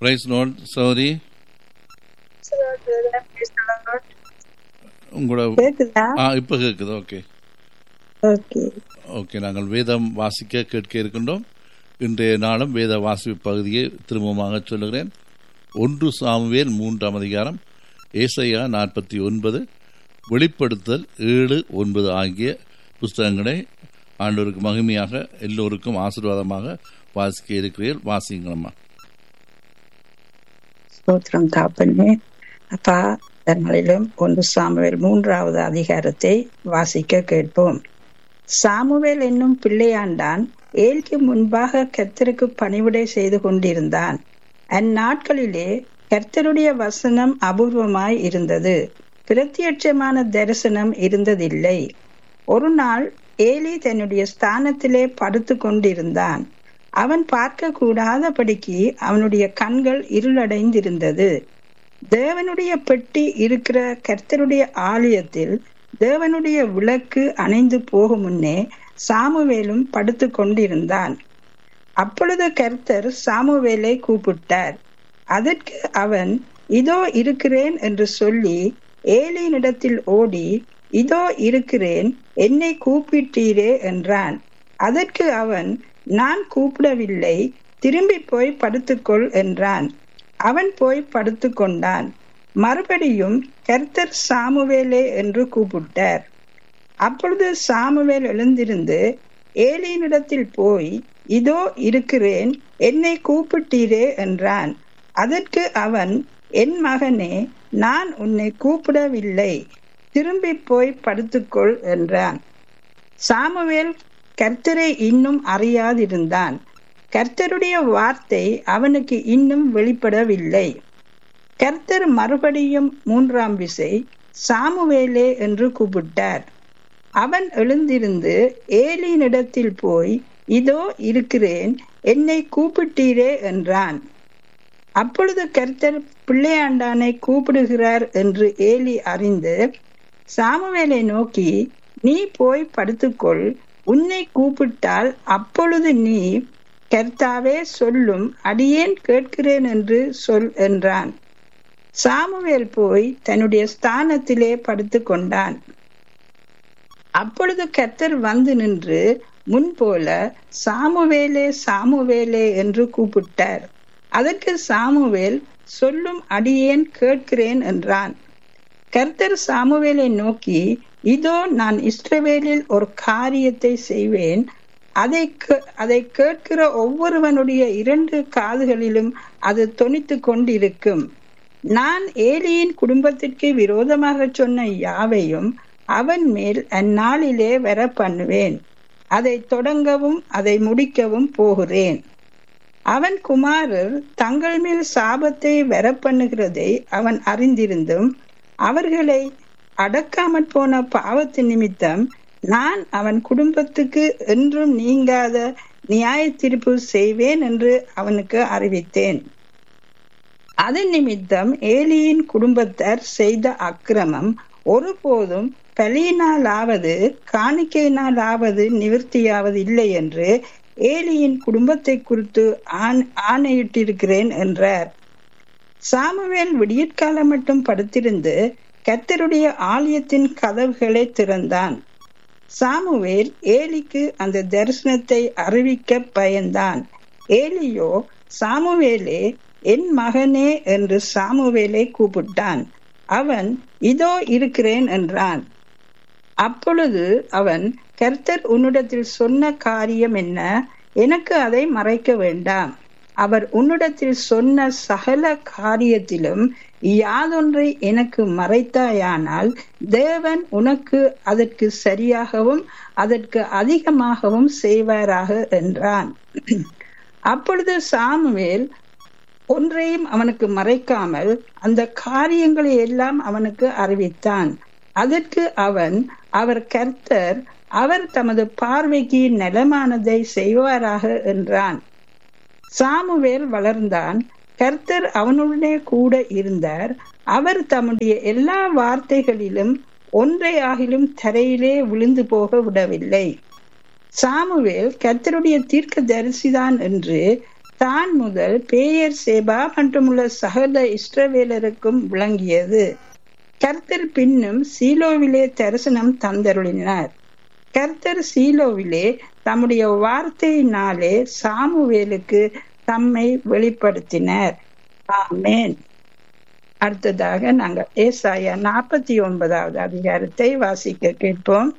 price note சௌரி உங்களோட கேக்குதா ஆ இப்போ கேட்குது ஓகே ஓகே ஓகே நாங்கள் வேதம் வாசிக்க கேட்க இருக்கின்றோம் இன்றைய நாளும் வேத வாசிப்பு பகுதியை திரும்பமாக சொல்லுகிறேன் ஒன்று சாமுவேல் மூன்றாம் அதிகாரம் ஏசையா நாற்பத்தி ஒன்பது வெளிப்படுத்தல் ஏழு ஒன்பது ஆகிய புஸ்தகங்களை ஆண்டவருக்கு மகிமையாக எல்லோருக்கும் ஆசீர்வாதமாக வாசிக்க இருக்கிறீர்கள் வாசிங்களம்மா ஸ்தோத்திரம் தாப்பண்ணே அப்பா தங்களிலும் ஒன்று சாமுவேல் மூன்றாவது அதிகாரத்தை வாசிக்க கேட்போம் சாமுவேல் என்னும் பிள்ளையாண்டான் ஏழ்க்கு முன்பாக கர்த்தருக்கு பணிவிடை செய்து கொண்டிருந்தான் அந்நாட்களிலே கர்த்தருடைய வசனம் அபூர்வமாய் இருந்தது பிரத்யட்சமான தரிசனம் இருந்ததில்லை ஒரு நாள் ஏலி தன்னுடைய ஸ்தானத்திலே படுத்து கொண்டிருந்தான் அவன் பார்க்க கூடாதபடிக்கு அவனுடைய கண்கள் இருளடைந்திருந்தது தேவனுடைய பெட்டி இருக்கிற கர்த்தருடைய ஆலயத்தில் தேவனுடைய விளக்கு அணைந்து போகும் முன்னே சாமுவேலும் படுத்து கொண்டிருந்தான் அப்பொழுது கர்த்தர் சாமுவேலை கூப்பிட்டார் அதற்கு அவன் இதோ இருக்கிறேன் என்று சொல்லி ஏலியினிடத்தில் ஓடி இதோ இருக்கிறேன் என்னை கூப்பிட்டீரே என்றான் அதற்கு அவன் நான் கூப்பிடவில்லை திரும்பி போய் படுத்துக்கொள் என்றான் அவன் போய் படுத்து கொண்டான் மறுபடியும் கர்த்தர் சாமுவேலே என்று கூப்பிட்டார் அப்பொழுது சாமுவேல் எழுந்திருந்து ஏலியினிடத்தில் போய் இதோ இருக்கிறேன் என்னை கூப்பிட்டீரே என்றான் அதற்கு அவன் என் மகனே நான் உன்னை கூப்பிடவில்லை திரும்பி போய் படுத்துக்கொள் என்றான் சாமுவேல் கர்த்தரை இன்னும் அறியாதிருந்தான் கர்த்தருடைய வார்த்தை அவனுக்கு இன்னும் வெளிப்படவில்லை கர்த்தர் மறுபடியும் மூன்றாம் விசை சாமுவேலே என்று கூப்பிட்டார் அவன் எழுந்திருந்து ஏலியினிடத்தில் போய் இதோ இருக்கிறேன் என்னை கூப்பிட்டீரே என்றான் அப்பொழுது கர்த்தர் பிள்ளையாண்டானை கூப்பிடுகிறார் என்று ஏலி அறிந்து சாமுவேலை நோக்கி நீ போய் படுத்துக்கொள் உன்னை கூப்பிட்டால் அப்பொழுது நீ கர்த்தாவே சொல்லும் அடியேன் கேட்கிறேன் என்று சொல் என்றான் சாமுவேல் போய் தன்னுடைய ஸ்தானத்திலே படுத்து கொண்டான் அப்பொழுது கர்த்தர் வந்து நின்று முன்போல சாமுவேலே சாமுவேலே என்று கூப்பிட்டார் அதற்கு சாமுவேல் சொல்லும் அடியேன் கேட்கிறேன் என்றான் கர்த்தர் சாமுவேலை நோக்கி இதோ நான் இஸ்ரவேலில் ஒரு காரியத்தை செய்வேன் அதை அதை கேட்கிற ஒவ்வொருவனுடைய இரண்டு காதுகளிலும் அது தொனித்து கொண்டிருக்கும் நான் ஏலியின் குடும்பத்திற்கு விரோதமாக சொன்ன யாவையும் அவன் மேல் அந்நாளிலே வர பண்ணுவேன் அதை தொடங்கவும் அதை முடிக்கவும் போகிறேன் அவன் குமாரர் தங்கள் மேல் சாபத்தை வர பண்ணுகிறதை அவன் அறிந்திருந்தும் அவர்களை அடக்காமற் போன பாவத்து நிமித்தம் நான் அவன் குடும்பத்துக்கு என்றும் நீங்காத நியாய தீர்ப்பு செய்வேன் என்று அவனுக்கு அறிவித்தேன் அதன் நிமித்தம் ஏலியின் குடும்பத்தார் செய்த அக்கிரமம் ஒருபோதும் பலியினாலாவது காணிக்கையினாலாவது நிவர்த்தியாவது இல்லை என்று ஏலியின் குடும்பத்தை குறித்து ஆணையிட்டிருக்கிறேன் என்றார் சாமுவேல் விடியற்காலம் மட்டும் படுத்திருந்து கத்தருடைய ஆலயத்தின் கதவுகளை திறந்தான் சாமுவேல் ஏலிக்கு அந்த தரிசனத்தை அறிவிக்க பயந்தான் ஏலியோ சாமுவேலே என் மகனே என்று சாமுவேலை கூப்பிட்டான் அவன் இதோ இருக்கிறேன் என்றான் அப்பொழுது அவன் கர்த்தர் உன்னிடத்தில் சொன்ன காரியம் என்ன எனக்கு அதை மறைக்க வேண்டாம் அவர் உன்னிடத்தில் சொன்ன சகல காரியத்திலும் யாதொன்றை எனக்கு மறைத்தாயானால் தேவன் உனக்கு அதற்கு சரியாகவும் அதற்கு அதிகமாகவும் செய்வாராக என்றான் அப்பொழுது சாமுவேல் ஒன்றையும் அவனுக்கு மறைக்காமல் அந்த காரியங்களை எல்லாம் அவனுக்கு அறிவித்தான் அதற்கு அவன் அவர் கர்த்தர் அவர் தமது பார்வைக்கு நலமானதை செய்வாராக என்றான் சாமுவேல் வளர்ந்தான் கர்த்தர் அவனுடனே கூட இருந்தார் அவர் தம்முடைய எல்லா வார்த்தைகளிலும் ஒன்றை ஆகிலும் தரையிலே விழுந்து போக விடவில்லை சாமுவேல் கர்த்தருடைய தீர்க்க தரிசிதான் என்று தான் முதல் பேயர் சேபா மற்றுமுள்ள சகல இஸ்ரவேலருக்கும் விளங்கியது கர்த்தர் பின்னும் சீலோவிலே தரிசனம் தந்தருளினார் கர்த்தர் சீலோவிலே தம்முடைய வார்த்தையினாலே சாமுவேலுக்கு தம்மை வெளிப்படுத்தினார் ஆமேன் அடுத்ததாக நாங்கள் ஏசாயா நாற்பத்தி ஒன்பதாவது அதிகாரத்தை வாசிக்க கேட்போம்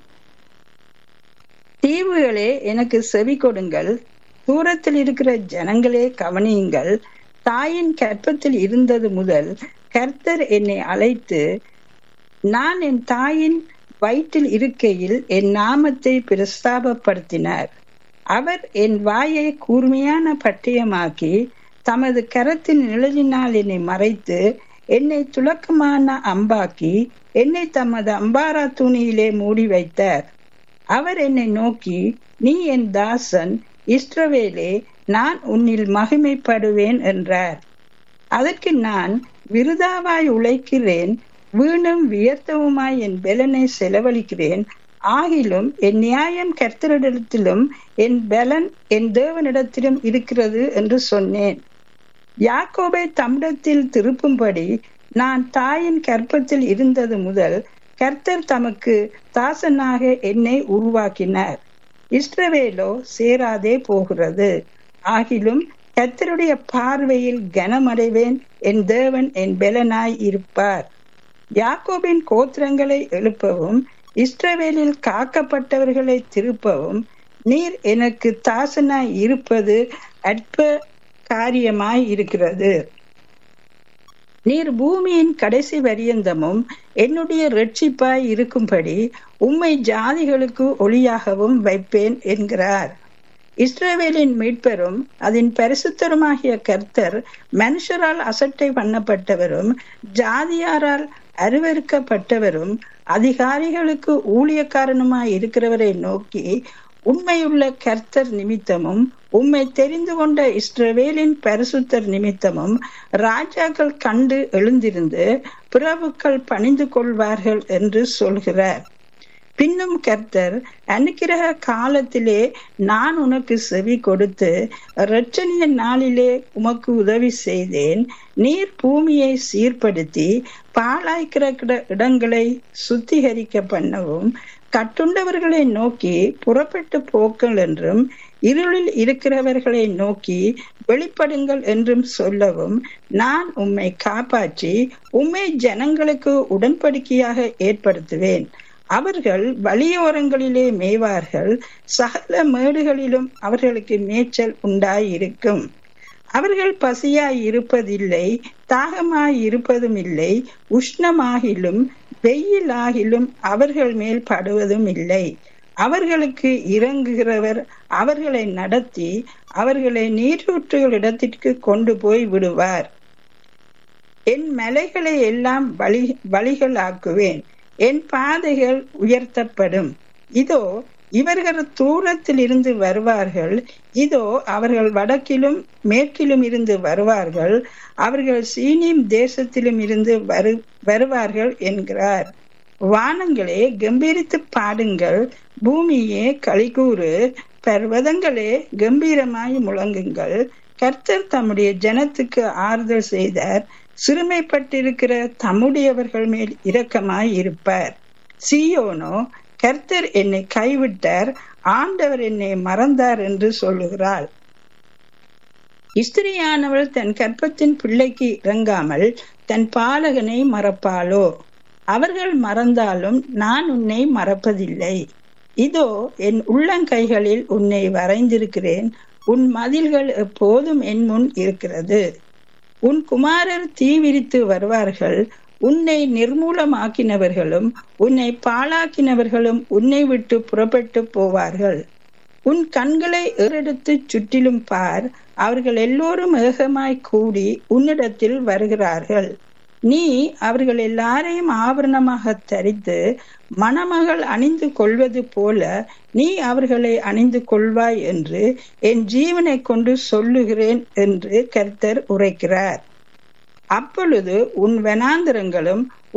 தீவுகளே எனக்கு செவி கொடுங்கள் தூரத்தில் இருக்கிற ஜனங்களே கவனியுங்கள் தாயின் கற்பத்தில் இருந்தது முதல் கர்த்தர் என்னை அழைத்து நான் என் தாயின் வயிற்றில் இருக்கையில் என் நாமத்தை பிரஸ்தாபப்படுத்தினார் அவர் என் வாயை கூர்மையான பட்டயமாக்கி தமது கரத்தின் நிழலினால் என்னை மறைத்து என்னை துலக்கமான அம்பாக்கி என்னை தமது அம்பாரா துணியிலே மூடி வைத்தார் அவர் என்னை நோக்கி நீ என் தாசன் இஸ்ரவேலே நான் உன்னில் மகிமைப்படுவேன் என்றார் அதற்கு நான் விருதாவாய் உழைக்கிறேன் வீணும் வியர்த்தவுமாய் என் பலனை செலவழிக்கிறேன் ஆகிலும் என் நியாயம் கர்த்தரிடத்திலும் என் பலன் என் தேவனிடத்திலும் இருக்கிறது என்று சொன்னேன் யாக்கோபை தம்மிடத்தில் திருப்பும்படி நான் தாயின் கற்பத்தில் இருந்தது முதல் கர்த்தர் தமக்கு தாசனாக என்னை உருவாக்கினார் இஸ்ரவேலோ சேராதே போகிறது ஆகிலும் கர்த்தருடைய பார்வையில் கனமடைவேன் என் தேவன் என் பலனாய் இருப்பார் யாக்கோபின் கோத்திரங்களை எழுப்பவும் இஸ்ரவேலில் காக்கப்பட்டவர்களை திருப்பவும் நீர் எனக்கு தாசனாய் இருப்பது அற்ப காரியமாய் இருக்கிறது நீர் பூமியின் கடைசி பரியந்தமும் என்னுடைய ரட்சிப்பாய் இருக்கும்படி உம்மை ஜாதிகளுக்கு ஒளியாகவும் வைப்பேன் என்கிறார் இஸ்ரேவேலின் மீட்பெரும் அதன் பரிசுத்தருமாகிய கர்த்தர் மனுஷரால் அசட்டை பண்ணப்பட்டவரும் ஜாதியாரால் அருவறுக்கப்பட்டவரும் அதிகாரிகளுக்கு ஊழியக்காரனுமாய் இருக்கிறவரை நோக்கி உண்மையுள்ள கர்த்தர் நிமித்தமும் உம்மை தெரிந்து கொண்ட இஸ்ரவேலின் பரிசுத்தர் நிமித்தமும் ராஜாக்கள் கண்டு எழுந்திருந்து பிரபுக்கள் பணிந்து கொள்வார்கள் என்று சொல்கிறார் பின்னும் கர்த்தர் அனுக்கிரக காலத்திலே நான் உனக்கு செவி கொடுத்து இரட்சணிய நாளிலே உமக்கு உதவி செய்தேன் நீர் பூமியை சீர்படுத்தி பாழாய்க்கிற இடங்களை சுத்திகரிக்க பண்ணவும் கட்டுண்டவர்களை நோக்கி புறப்பட்டு போக்கள் என்றும் இருளில் இருக்கிறவர்களை நோக்கி வெளிப்படுங்கள் என்றும் சொல்லவும் நான் உம்மை காப்பாற்றி உம்மை ஜனங்களுக்கு உடன்படிக்கையாக ஏற்படுத்துவேன் அவர்கள் வழியோரங்களிலே மேய்வார்கள் சகல மேடுகளிலும் அவர்களுக்கு மேய்ச்சல் உண்டாயிருக்கும் அவர்கள் பசியாய் இருப்பதில்லை தாகமாய் இருப்பதும் இல்லை உஷ்ணமாகிலும் வெயிலாகிலும் அவர்கள் மேல் படுவதும் இல்லை அவர்களுக்கு இறங்குகிறவர் அவர்களை நடத்தி அவர்களை நீரூற்றுகளிடத்திற்கு கொண்டு போய் விடுவார் என் மலைகளை எல்லாம் வழி வழிகளாக்குவேன் என் பாதைகள் உயர்த்தப்படும் இதோ இவர்கள் தூரத்தில் இருந்து வருவார்கள் இதோ அவர்கள் வடக்கிலும் மேற்கிலும் இருந்து வருவார்கள் அவர்கள் சீனியம் தேசத்திலும் இருந்து வரு வருவார்கள் என்கிறார் வானங்களே கம்பீரித்து பாடுங்கள் பூமியே களிகூறு பர்வதங்களே கம்பீரமாய் முழங்குங்கள் கர்த்தர் தம்முடைய ஜனத்துக்கு ஆறுதல் செய்தார் சிறுமைப்பட்டிருக்கிற தம்முடையவர்கள் மேல் இரக்கமாய் இருப்பார் சியோனோ கர்த்தர் என்னை கைவிட்டார் ஆண்டவர் என்னை மறந்தார் என்று சொல்லுகிறாள் இஸ்திரியானவள் தன் கற்பத்தின் பிள்ளைக்கு இறங்காமல் தன் பாலகனை மறப்பாளோ அவர்கள் மறந்தாலும் நான் உன்னை மறப்பதில்லை இதோ என் உள்ளங்கைகளில் உன்னை வரைந்திருக்கிறேன் உன் மதில்கள் எப்போதும் என் முன் இருக்கிறது உன் குமாரர் தீவிரித்து வருவார்கள் உன்னை நிர்மூலமாக்கினவர்களும் உன்னை பாழாக்கினவர்களும் உன்னை விட்டு புறப்பட்டு போவார்கள் உன் கண்களை ஏறெடுத்து சுற்றிலும் பார் அவர்கள் எல்லோரும் ஏகமாய் கூடி உன்னிடத்தில் வருகிறார்கள் நீ அவர்கள் எல்லாரையும் ஆபரணமாக தரித்து மணமகள் அணிந்து கொள்வது போல நீ அவர்களை அணிந்து கொள்வாய் என்று என் ஜீவனை கொண்டு சொல்லுகிறேன் என்று கர்த்தர் உரைக்கிறார் அப்பொழுது உன் வனாந்திரங்களும்